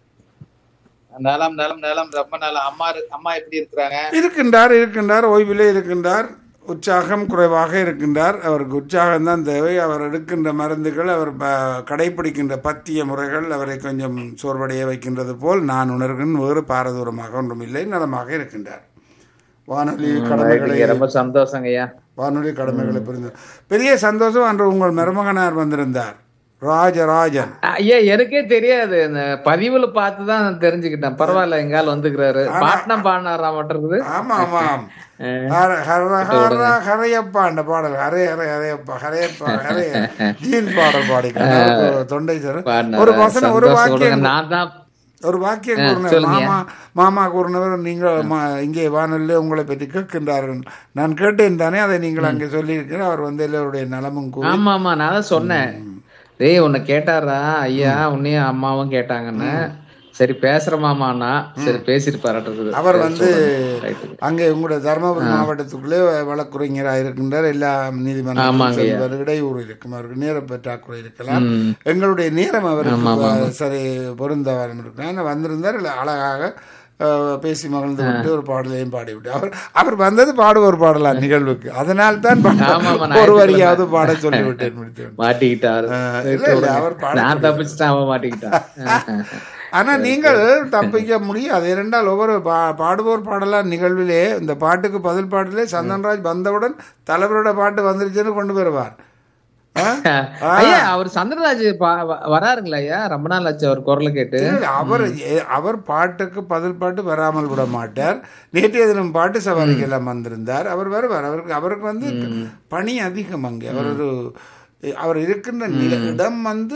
Speaker 2: நலம் நலம் நலம் ரொம்ப நலம் அம்மா இரு- அம்மா எப்படி இருக்கிறாங்க
Speaker 1: இருக்கின்றார் இருக்கின்றார் ஓய்விலே இருக்கின்றார் உற்சாகம் குறைவாக இருக்கின்றார் அவருக்கு உற்சாகம் தான் தேவை அவர் எடுக்கின்ற மருந்துகள் அவர் ப- கடைபிடிக்கின்ற பத்திய முறைகள் அவரை கொஞ்சம் சோர்வடைய வைக்கின்றது போல் நான் உணர்கின் வேறு பாரதூரமாக ஒன்றும் இல்லை நலமாக இருக்கின்றார் வானொலி கடமைகளை
Speaker 2: ரொம்ப சந்தோஷங்க ஐயா
Speaker 1: வானொலி கடமைகளை புரிந்து பெரிய சந்தோஷம் அன்று உங்கள் மருமகனார் வந்திருந்தார் ராஜராஜன்
Speaker 4: ஐயா எனக்கே தெரியாது இந்த பதிவுல பார்த்துதான் தெரிஞ்சுக்கிட்டேன் பரவாயில்ல எங்கால வந்துக்கிறாரு பாட்னம் பாடினாரா மாட்டிருக்குது
Speaker 1: ஆமா ஆமாம் ஹர- ஹர ஹர ஹரையப்பா அந்த பாடல் ஹரே ஹரே ஹரையப்பா ஹரையப்பா ஹரே ஜீன் பாடல் பாடிக்கிறார் தொண்டை சார்
Speaker 4: பாடினாரு.
Speaker 1: ஒரு வசனம் ஒரு
Speaker 4: சந்தோஷம் கொடுங்க.
Speaker 1: வாக்கியம்
Speaker 4: நான் தான்
Speaker 1: ஒரு வாக்கியம் கூறினார் மாமா மாமா கூறினவர் நீங்கள் மா- இங்கே வானொலியில் உங்களை பற்றி கேட்கின்றார்கள் நான் கேட்டேன் தானே அதை நீங்கள் அங்கே சொல்லியிருக்கிறேன் அவர் வந்து எல்லோருடைய நலமும் கூறி
Speaker 4: ஆமா ஆமா நான் தான் சொன்னேன் டேய் உன்னை கேட்டாரா ஐயா உன்னையும் அம்மாவும் கேட்டாங்கன்னு சரி பேசுற மாமாண்ணா சரி பேசிட்டு பாராட்டுறது
Speaker 1: அவர் வந்து
Speaker 4: ரைட்டு.
Speaker 1: அங்கே உங்களுடைய தருமபுரி மாவட்டத்துக்குள்ளே வழக்குரைஞராக இருக்கின்றார் எல்லா நீதிமன்றம்
Speaker 4: ஆமாங்க ஐயா.
Speaker 1: செல்வார் இடையூறு இருக்கும் அவருக்கு நேர பற்றாக்குறை இருக்கலாம்
Speaker 4: ம்.
Speaker 1: எங்களுடைய நேரம் அவருக்கு ப- சரி பொருந்தவரம் இருக்கலாம் வந்திருந்தார் இல்ல அழகாக அஹ், பேசி மகிழ்ந்து விட்டு ஒரு பாடலையும் பாடிவிட்டு அவர் அவர் வந்தது பாடுவோர் பாடலாம் நிகழ்வுக்கு அதனால் தான் பா-
Speaker 4: ஆமாமா,
Speaker 1: ஒரு வரியாவது பாட சொல்லிவிட்டேன் முடித்தேன்
Speaker 4: மாட்டிக்கிட்டாரு
Speaker 1: இல்ல இல்ல அவர் பாட
Speaker 4: நான் தப்பிச்சுட்டேன் அவன் மாட்டிக்கிட்டான்
Speaker 1: ஆனா நீங்கள் தப்பிக்க முடியாது ஏனென்றால் ஒவ்வொரு பா பாடுவோர் பாடலாம் நிகழ்விலே இந்த பாட்டுக்கு பதில் பாட்டிலே சந்தன்ராஜ் வந்தவுடன் தலைவரோட பாட்டு வந்துருச்சுன்னு கொண்டு வருவார் ஆ?
Speaker 4: ஐயா அவர் சந்திரராஜ் பா- வ- வராருங்களா ஐயா ரொம்ப நாள் ஆச்சு அவர் குரலை கேட்டு
Speaker 1: இல்ல, அவர் எ- அவர் பாட்டுக்கு பதில் பாட்டு வராமல் விட மாட்டார் நேற்றைய தினம் பாட்டு சவாரிக்கு எல்லாம் வந்திருந்தார் அவர் வருவார் அவருக்கு அவருக்கு வந்து பணி அதிகம் அங்கே அவர் ஒரு அவர் இருக்கின்ற நில இடம் வந்து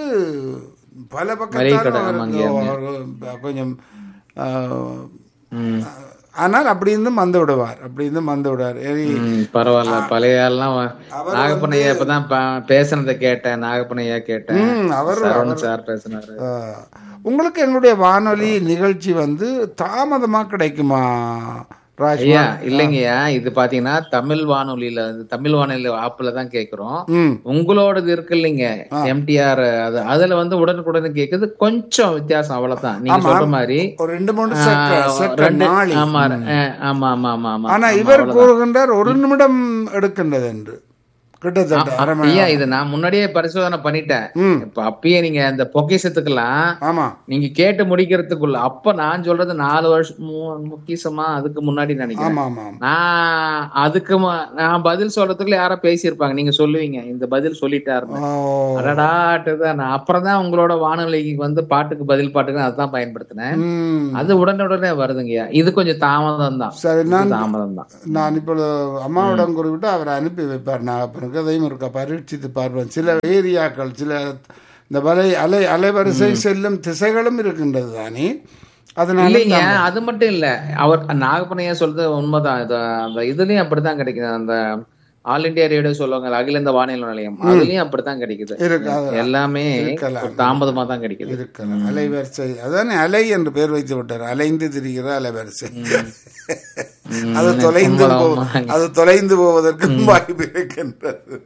Speaker 1: பல பக்கத்தாலும்
Speaker 4: கடை,
Speaker 1: அவருக்கு அவர் கொஞ்சம் ஆ,
Speaker 4: ம்.
Speaker 1: ஆனால் அப்படி இருந்தும் வந்து விடுவார் அப்படி இருந்தும் வந்து விடுவார் எரி-
Speaker 4: ம், பரவாயில்ல பழைய ஆள்லாம் வ-
Speaker 1: அவர்
Speaker 4: நாகப்பனையா இப்பதான் ப- பேசுனதை கேட்டேன் நாகப்பனையா கேட்டேன்
Speaker 1: ம், அவர்
Speaker 4: சரவணன் சார் பேசினாரு
Speaker 1: ஆ, உங்களுக்கு எங்களுடைய வானொலி நிகழ்ச்சி வந்து தாமதமா கிடைக்குமா ராஜ்மா
Speaker 4: ஐயா இல்லைங்கய்யா இது பாத்தீங்கன்னா தமிழ் வானொலியில வந்து தமிழ் வானொலி ஆப்ல தான் கேக்குறோம்
Speaker 1: ம்
Speaker 4: உங்களோடது இருக்கு இல்லைங்க எம்டிஆர் அது அதுல வந்து உடனுக்குடனே கேக்குது கொஞ்சம் வித்தியாசம் அவ்வளவுதான் நீங்க சொல்ற மாதிரி
Speaker 1: ஒரு ரெண்டு மூணு
Speaker 4: ஆ,
Speaker 1: செக்க செக்க
Speaker 4: ரெண்டு
Speaker 1: நாளி
Speaker 4: ஆமா ஆ, ஆமா ஆமா ஆமா ஆமா
Speaker 1: ஆனா
Speaker 4: ஆமா,
Speaker 1: இவர்
Speaker 4: அவ்வளவுதான்.
Speaker 1: கூறுகின்றார் ஒரு நிமிடம் எடுக்கின்றது என்று கிட்டத்தட்ட அரை மணி
Speaker 4: ஐயா இது நான் முன்னாடியே பரிசோதனை பண்ணிட்டேன்
Speaker 1: ம்
Speaker 4: இப்ப அப்பயே நீங்க அந்த பொக்கிஷத்துக்கெல்லாம்
Speaker 1: ஆமா
Speaker 4: நீங்க கேட்டு முடிக்கிறதுக்குள்ள அப்ப நான் சொல்றது நாலு வருஷம் மூ- பொக்கிஷமா அதுக்கு முன்னாடி நினைக்கிறேன்
Speaker 1: ஆமா ஆமா ஆமா
Speaker 4: நான் அதுக்கு மு- நான் பதில் சொல்றதுக்குள்ள யாரோ பேசியிருப்பாங்க நீங்க சொல்லுவீங்க இந்த பதில் சொல்லிட்டாருன்னு
Speaker 1: ஓ
Speaker 4: அடடாட்டுதான் நான் அப்புறம் தான் உங்களோட வானொலிக்கு வந்து பாட்டுக்கு பதில் பாட்டுக்கு அதுதான் பயன்படுத்தினேன்
Speaker 1: ம்
Speaker 4: அது உடனுடனே வருதுங்கய்யா இது கொஞ்சம் தாமதம் தான்
Speaker 1: சரி நான்
Speaker 4: தாமதம் தான்
Speaker 1: நான் இப்போ அம்மாவிடம் குறிப்பிட்டு அவரை அனுப்பி வைப்பார் நாகப்பனுக்கு அதையும் இருக்க பரீட்சித்து பார்ப்பேன் சில ஏரியாக்கள் சில இந்த வலை அலை அலைவரிசை செல்லும் திசைகளும் இருக்கின்றது தானே அதனால
Speaker 4: இல்லைங்க அது மட்டும் இல்ல அவர் நாகப்பனையா சொல்றது உண்மைதான் இது அந்த இதுலயும் அப்படித்தான் கிடைக்குது அந்த ஆல் இந்தியா ரேடியோ சொல்லுவாங்க அகில இந்த வானிலை நிலையம் அதுலயும் அப்படித்தான் கிடைக்குது
Speaker 1: இருக்கு அது
Speaker 4: எல்லாமே
Speaker 1: இருக்கலாம்.
Speaker 4: ஒரு தாமதமா தான் கிடைக்குது
Speaker 1: இருக்கலாம் அலைவரிசை அதானே அலை என்று பெயர் வைத்து விட்டார் அலைந்து திரிகிற அலைவரிசை
Speaker 4: ம்,
Speaker 1: அது தொலைந்து போ
Speaker 4: ஆமாங்க.
Speaker 1: அது தொலைந்து போவதற்கு வாய்ப்பு இருக்கின்றது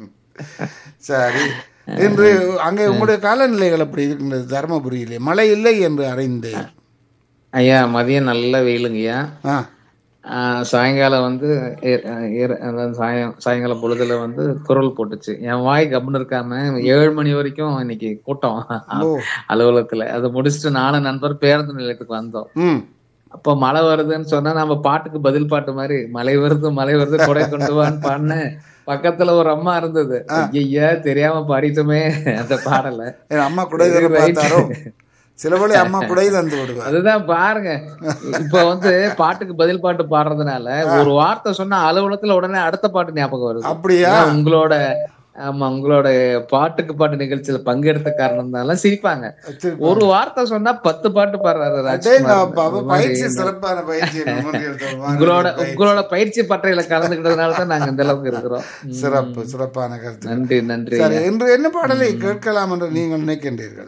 Speaker 1: சரி இன்று அங்கே உங்களுடைய காலநிலைகள் அப்படி இருக்கின்றது தருமபுரியிலே மழை இல்லை என்று அறிந்தேன்
Speaker 4: ஐயா மதியம் நல்ல வெயிலுங்கய்யா
Speaker 1: ஆ
Speaker 4: ஆஹ் சாயங்காலம் வந்து ஏ- ஏ- அதாவது சாயம் சாயங்காலம் பொழுதுல வந்து குரல் போட்டுச்சு என் வாய் கம்முன்னு இருக்காம ஏழு மணி வரைக்கும் இன்னைக்கு கூட்டம்
Speaker 1: ஓ
Speaker 4: அலுவலகத்துல அதை முடிச்சுட்டு நானும் நண்பர் பேருந்து நிலையத்துக்கு வந்தோம்
Speaker 1: ம்
Speaker 4: அப்ப மழை வருதுன்னு சொன்னா நம்ம பாட்டுக்கு பதில் பாட்டு மாதிரி மழை வருது மழை வருது கொடை கொண்டு வான்னு பாடினேன் பக்கத்துல ஒரு அம்மா இருந்தது ஐயா தெரியாம பாடிட்டோமே அந்த பாடல
Speaker 1: என் அம்மா குடை தர பார்த்தாரோ சில வேளை அம்மா குடை தந்து விடுவார்
Speaker 4: அதுதான் பாருங்க இப்ப வந்து பாட்டுக்கு பதில் பாட்டு பாடுறதுனால ஒரு வார்த்தை சொன்னா அலுவலகத்துல உடனே அடுத்த பாட்டு ஞாபகம் வருது
Speaker 1: அப்படியா
Speaker 4: ஏன்னா உங்களோட ஆமா உங்களோட பாட்டுக்கு பாட்டு நிகழ்ச்சியில பங்கெடுத்த காரணம்னால சிரிப்பாங்க
Speaker 1: சரி.
Speaker 4: ஒரு வார்த்தை சொன்னா பத்து பாட்டு பாடுறாரு
Speaker 1: அடேங்க
Speaker 4: ராஜ்குமார்
Speaker 1: அப்பா, அப்ப
Speaker 4: அது மாதிரி
Speaker 1: பயிற்சி சிறப்பான பயிற்சி முன்னில் தருவாங்க.
Speaker 4: உங்களோட
Speaker 1: பயிற்சி.
Speaker 4: உங்களோட பயிற்சி பட்டறையில கலந்துக்கிட்டதுனால தான் நாங்க இந்த அளவுக்கு இருக்கிறோம் ம்.
Speaker 1: சிறப்பு சிறப்பான கருத்து
Speaker 4: நன்றி நன்றி
Speaker 1: சரி இன்று என்ன பாடலை கேட்கலாம் என்று நீங்கள் நினைக்கின்றீர்கள்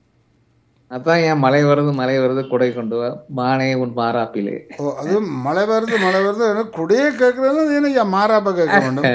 Speaker 4: அதான் ஏன் மழை வருது மழை வருது குடை கொண்டு வா மானே உன் மாறாப்பிலே
Speaker 1: ஓ அது மழை வருது மழை வருது எனக்கு குடையே கேட்கறது எனக்கு மாறாப்ப கேட்க வேண்டும்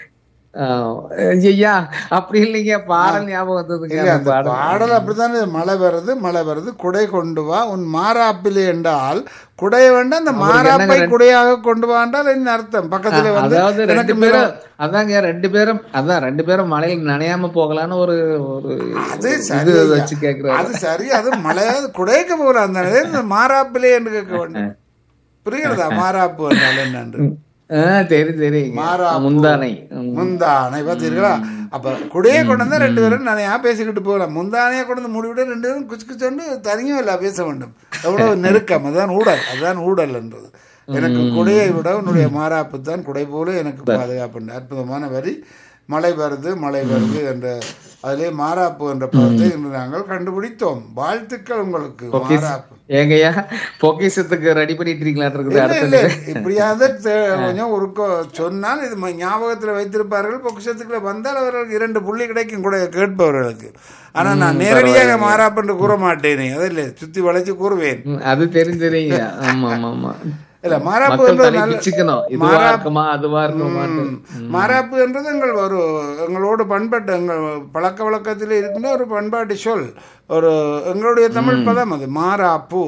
Speaker 4: ஆஹ் ஐயா அப்படி இல்லைங்க பாடல் ஞாபகம் வந்ததுங்க
Speaker 1: இல்ல
Speaker 4: அந்த
Speaker 1: அந்த
Speaker 4: பாடல்
Speaker 1: பாடல் அப்படித்தானே மழை வருது மழை வருது குடை கொண்டு வா உன் மாறாப்பிலே என்றால் குடைய வேண்டாம் அந்த மாறாப்பை குடையாக கொண்டு வா என்றால் என்ன அர்த்தம் பக்கத்துல வந்து
Speaker 4: அதாவது ரெண்டு
Speaker 1: எனக்கு
Speaker 4: பேரும் அதாங்க ரெண்டு பேரும் அதான் ரெண்டு பேரும் மழையில் நனையாம போகலான்னு ஒரு ஒரு
Speaker 1: அது
Speaker 4: இது
Speaker 1: சரி
Speaker 4: வச்சு கேக்குறாரு
Speaker 1: அது சரி அது மழை குடைக்க போல அந்த இந்த மாறாப்பிலே என்று கேட்க வேண்டும் புரிகிறதா மாறாப்பு என்றால் என்னன்று
Speaker 4: ஆஹ் சரி சரிங்க
Speaker 1: மாறாப்பு.
Speaker 4: முந்தானை ம்.
Speaker 1: முந்தானை பார்த்தீர்களா அப்ப குடையே கொண்டு வந்தா ரெண்டு பேரும் நிறையா பேசிக்கிட்டு போகலாம் முந்தானையை கொண்டு வந்து மூடிவிட்டு ரெண்டு பேரும் குச்சு குச்சோண்டு தனியும் இல்லை பேச வேண்டும் எவ்வளவு நெருக்கம் அதுதான் ஊடல் அதுதான் ஊடல் என்றது எனக்கு குடையை விட உன்னுடைய மாறாப்பு தான் குடை போல எனக்கு பாதுகாப்பு அற்புதமான வரி மழை வருது மழை வருது என்ற அதிலே மாறாப்பு என்ற பதத்தை இன்று நாங்கள் கண்டுபிடித்தோம் வாழ்த்துக்கள் உங்களுக்கு மாறாப்பு
Speaker 4: ஏங்கய்யா பொக்கிஷத்துக்கு ரெடி பண்ணிட்டு இருக்கீங்களாட்டு இருக்குது
Speaker 1: இல்ல,
Speaker 4: அடுத்தது
Speaker 1: இல்ல. இப்படியாவது தே- கொஞ்சம் ஒரு கொ- சொன்னால் இது ம- ஞாபகத்துல வைத்திருப்பார்கள் பொக்கிஷத்துக்குள்ள வந்தால் அவர்களுக்கு இரண்டு புள்ளி கிடைக்கும் கூட கேட்பவர்களுக்கு ஆனா நான் நேரடியாக மாறாப்பென்று கூற மாட்டேனே அதில் சுத்தி வளைச்சு கூறுவேன்
Speaker 4: ம், அது தெரிஞ்சிருங்க ஆமா ஆமா ஆமா
Speaker 1: இல்ல மாறாப்பு
Speaker 4: மக்கள்
Speaker 1: என்றது
Speaker 4: தனி
Speaker 1: நல்ல
Speaker 4: பிச்சுக்கணும் இதுவா
Speaker 1: மாறா-
Speaker 4: இருக்குமா அதுவா இருக்குமா
Speaker 1: ம். மாறாப்பு என்றது எங்கள் ஒரு எங்களோடு பண்பாட்டு எங்கள் பழக்க வழக்கத்தில் இருக்கின்ற ஒரு பண்பாட்டு சொல் ஒரு எங்களுடைய தமிழ் பதம் அது மாறாப்பு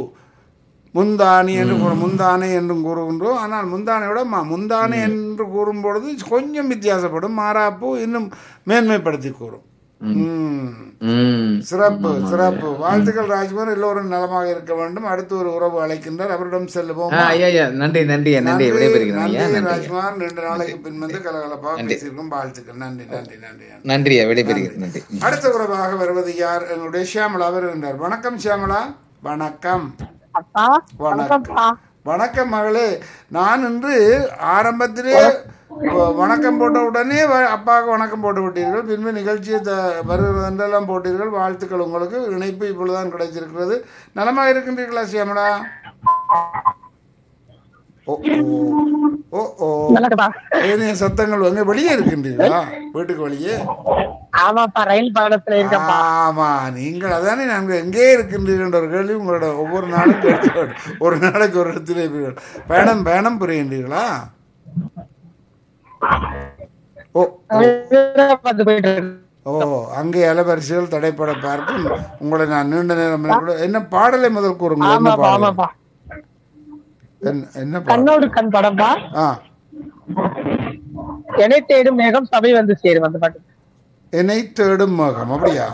Speaker 1: முந்தானி என்று கூறு- முந்தானை என்றும் கூறுகின்றோம் ஆனால் முந்தானையோட மா முந்தானை என்று கூறும் பொழுது கொஞ்சம் வித்தியாசப்படும் மாறாப்பு இன்னும் மேன்மைப்படுத்தி கூறும் ம்.
Speaker 4: ம்
Speaker 1: சிறப்பு சிறப்பு வாழ்த்துக்கள் ராஜ்குமார் எல்லோரும் நலமாக இருக்க வேண்டும் அடுத்து ஒரு உறவு அழைக்கின்றார் அவரிடம் செல்லுவோம்
Speaker 4: ஆ, ஐயா ஐயா நன்றி நன்றி நன்றி விடைபெறுகிறேன் ஐயா
Speaker 1: நன்றி
Speaker 4: நன்றி
Speaker 1: ராஜ்குமார் ரெண்டு நாளைக்கு பின் வந்து கலகலப்பாக பேசியிருக்கோம் வாழ்த்துக்கள் நன்றி நன்றி நன்றி நன்றி.
Speaker 4: நன்றியா விடைபெறுகிறேன் நன்றி
Speaker 1: அடுத்த உறவாக வருவது யார் எங்களுடைய ஷியாமலா வருகின்றார் வணக்கம் ஷியாமலா வணக்கம்
Speaker 5: அப்பா
Speaker 1: வணக்கம் வணக்கம் மகளே நான் இன்று ஆரம்பத்திலே வ- வணக்கம் போட்ட உடனே வ- அப்பாவுக்கு வணக்கம் போட்டு விட்டீர்கள் பின்பு நிகழ்ச்சியை த வருகிறது என்றெல்லாம் போட்டீர்கள் வாழ்த்துக்கள் உங்களுக்கு இணைப்பு இப்பொழுதுதான் கிடைச்சிருக்கிறது நலமாக இருக்கின்றீர்களா சியாமலா ஓ ஓ ஓ ஓ
Speaker 5: நல்லதுப்பா
Speaker 1: ஏனைய சத்தங்கள் வந்து வெளியே இருக்கின்றீர்களா வீட்டுக்கு வெளியே
Speaker 5: ஆமாப்பா ரயில் பயணத்துல இருக்கப்பா
Speaker 1: ஆமா நீங்கள் அதானே நாங்கள் எங்கே இருக்கின்றீர்கள் என்ற ஒரு கேள்வி உங்களோட ஒவ்வொரு நாளும் கேட்க வேண்டும். ஒரு நாளைக்கு ஒரு இடத்துல இருப்பீர்கள் பயணம் பயணம் புரிகின்றீர்களா ஓ ஓ,
Speaker 5: வந்து போயிட்டு இருக்கு.
Speaker 1: ஓ அங்கே அலைவரிசைகள் தடைப்பட பார்க்கும் உங்களை நான் நீண்ட நேரம் கூட என்ன பாடலை முதல் கூறுங்க என்ன
Speaker 5: ஆமாப்பா
Speaker 1: பாடல்
Speaker 5: ஆமாப்பா
Speaker 1: என்ன- என்ன பாடல்
Speaker 5: கண்ணோடு கண் படம்பா
Speaker 1: ஆ
Speaker 5: என்னை தேடும் மேகம் சபை வந்து சேரும் அந்த பாட்டு
Speaker 1: என்னை தேடும் மகம் அப்படியா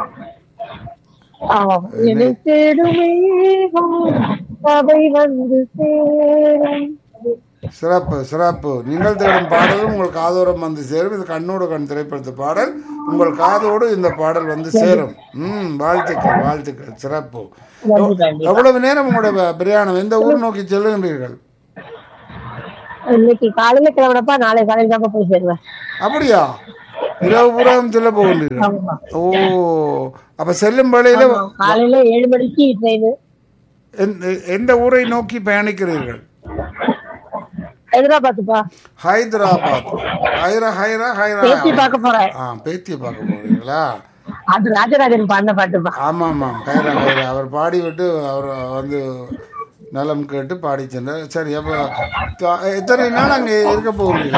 Speaker 5: ஆமாம் என்னை தேடும் மேகம் சபை வந்து சேரும்
Speaker 1: சிறப்பு சிறப்பு நீங்கள் தேடும் பாடலும் உங்கள் காதோரம் வந்து சேரும் இது கண்ணோடு கண் திரைப்படத்து பாடல் உங்கள் காதோடு இந்த பாடல் வந்து சேரும் ம் வாழ்த்துக்கள் வாழ்த்துக்கள் சிறப்பு
Speaker 5: நன்றி நன்றி
Speaker 1: எவ்வளவு நேரம் உங்களுடைய பிரயாணம் எந்த ஊர் நோக்கி செல்லுகின்றீர்கள்
Speaker 5: இன்னைக்கு காலையில கிளம்பினப்பா நாளை காலையில தான் போய் சேருவேன்
Speaker 1: அப்படியா இரவு புறம் செல்ல போகின்றீர்கள்
Speaker 5: ஆமா.
Speaker 1: ஓ அப்ப செல்லும் வேளையில
Speaker 5: ஆமா, காலையில ஏழு மணிக்கு ட்ரெயின்
Speaker 1: எந்த- எந்த ஊரை நோக்கி பயணிக்கிறீர்கள்
Speaker 5: ஹைதராபாத்துப்பா
Speaker 1: ஹைதராபாத் ஹைரா ஹைரா ஹைரா
Speaker 5: பேத்தி பார்க்க போறேன்
Speaker 1: ஆ பேத்தியை பார்க்க போறீங்களா
Speaker 5: அது ராஜராஜன் பாடின பாட்டுப்பா
Speaker 1: ஆமாம் ஆமாம் ஹைரா ஹைரா அவர் பாடி விட்டு அவர் வந்து நலம் கேட்டு பாடி சென்றார் சரி அப்போ த- எத்தனை நாள் அங்கே இருக்க போகிறீங்க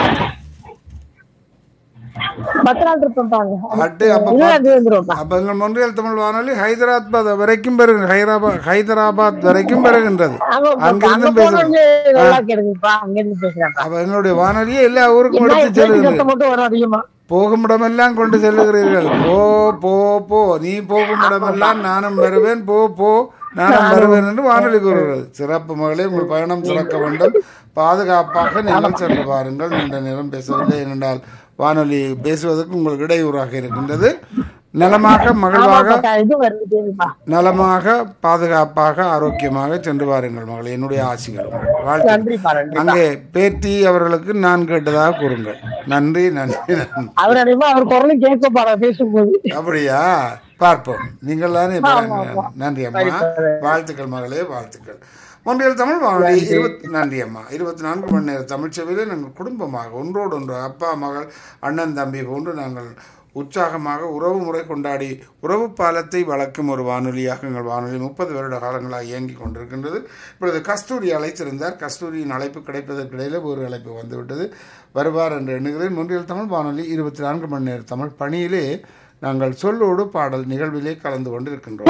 Speaker 5: பத்து நாள் இருப்பேன்ப்பா அங்க
Speaker 1: அட்டு அப்போ
Speaker 5: இன்னும் அது வந்துருவோம்ப்பா
Speaker 1: அப்போ எங்கள் மொன்றியல் தமிழ் வானொலி ஹைதராபாத் வரைக்கும் பெறுங்க ஹைதராபாத் ஹைதராபாத் வரைக்கும் பெறுகின்றது
Speaker 5: ஆமா அங்க
Speaker 1: அங்கிருந்து
Speaker 5: போனோம்
Speaker 1: பேசுகிறோம்
Speaker 5: நல்லா கேடுங்கப்பா அங்க இருந்து பேசுறேன்ப்பா
Speaker 1: அப்போ எங்களுடைய வானொலியை எல்லா ஊருக்கும்
Speaker 5: என்ன
Speaker 1: எடுத்து
Speaker 5: பேச்சு
Speaker 1: செல்லுங்கள்
Speaker 5: சத்தம் மட்டும் வரும் அதிகமா
Speaker 1: போகும் இடமெல்லாம் கொண்டு செல்லுகிறீர்கள் போ போ போ நீ போகும் இடமெல்லாம் நானும் வருவேன் போ போ நானும் வருவேன் என்று வானொலி கூறுகிறது சிறப்பு மகளே உங்கள் பயணம் சிறக்க வேண்டும் பாதுகாப்பாக நீங்கள் சென்று பாருங்கள் நீண்ட நேரம் பேசவில்லை ஏனென்றால் வானொலி பேசுவதற்கு உங்களுக்கு இடையூறாக இருக்கின்றது நலமாக மகிழ்வாக
Speaker 5: ஆமாப்பா, இது வருதுப்பா
Speaker 1: நலமாக பாதுகாப்பாக ஆரோக்கியமாக சென்று வாருங்கள் மகளே என்னுடைய ஆசிகள் வாழ்த்து
Speaker 5: நன்றிப்பா நன்றி
Speaker 1: அங்கே பேட்டி அவர்களுக்கு நான் கேட்டதாக கூறுங்கள் நன்றி நன்றி நன்றி
Speaker 5: அவர் அனைவரும் அவர் குரலும் கேட்கப்பா நான் பேசும்போது
Speaker 1: அப்படியா பார்ப்போம் நீங்கள் தானே நன்றி அம்மா வாழ்த்துக்கள் மகளே வாழ்த்துக்கள் ஒன்றியல் தமிழ் வானொலி இருபத்தி நன்றி அம்மா இருபத்தி நான்கு மணி நேர தமிழ் சேவையிலே நாங்கள் குடும்பமாக ஒன்றோடு ஒன்று அப்பா மகள் அண்ணன் தம்பி போன்று நாங்கள் உற்சாகமாக உறவு முறை கொண்டாடி உறவு பாலத்தை வளர்க்கும் ஒரு வானொலியாக எங்கள் வானொலி முப்பது வருட காலங்களாக இயங்கிக் கொண்டிருக்கின்றது இப்பொழுது கஸ்தூரி அழைத்திருந்தார் கஸ்தூரியின் அழைப்பு கிடைப்பதற்கு இடையில ஒரு அழைப்பு வந்துவிட்டது வருவார் என்று எண்ணுகிறேன் ஒன்றியல் தமிழ் வானொலி இருபத்தி நான்கு மணி நேர தமிழ் பணியிலே நாங்கள் சொல்லோடு பாடல் நிகழ்விலே கலந்து கொண்டிருக்கின்றோம்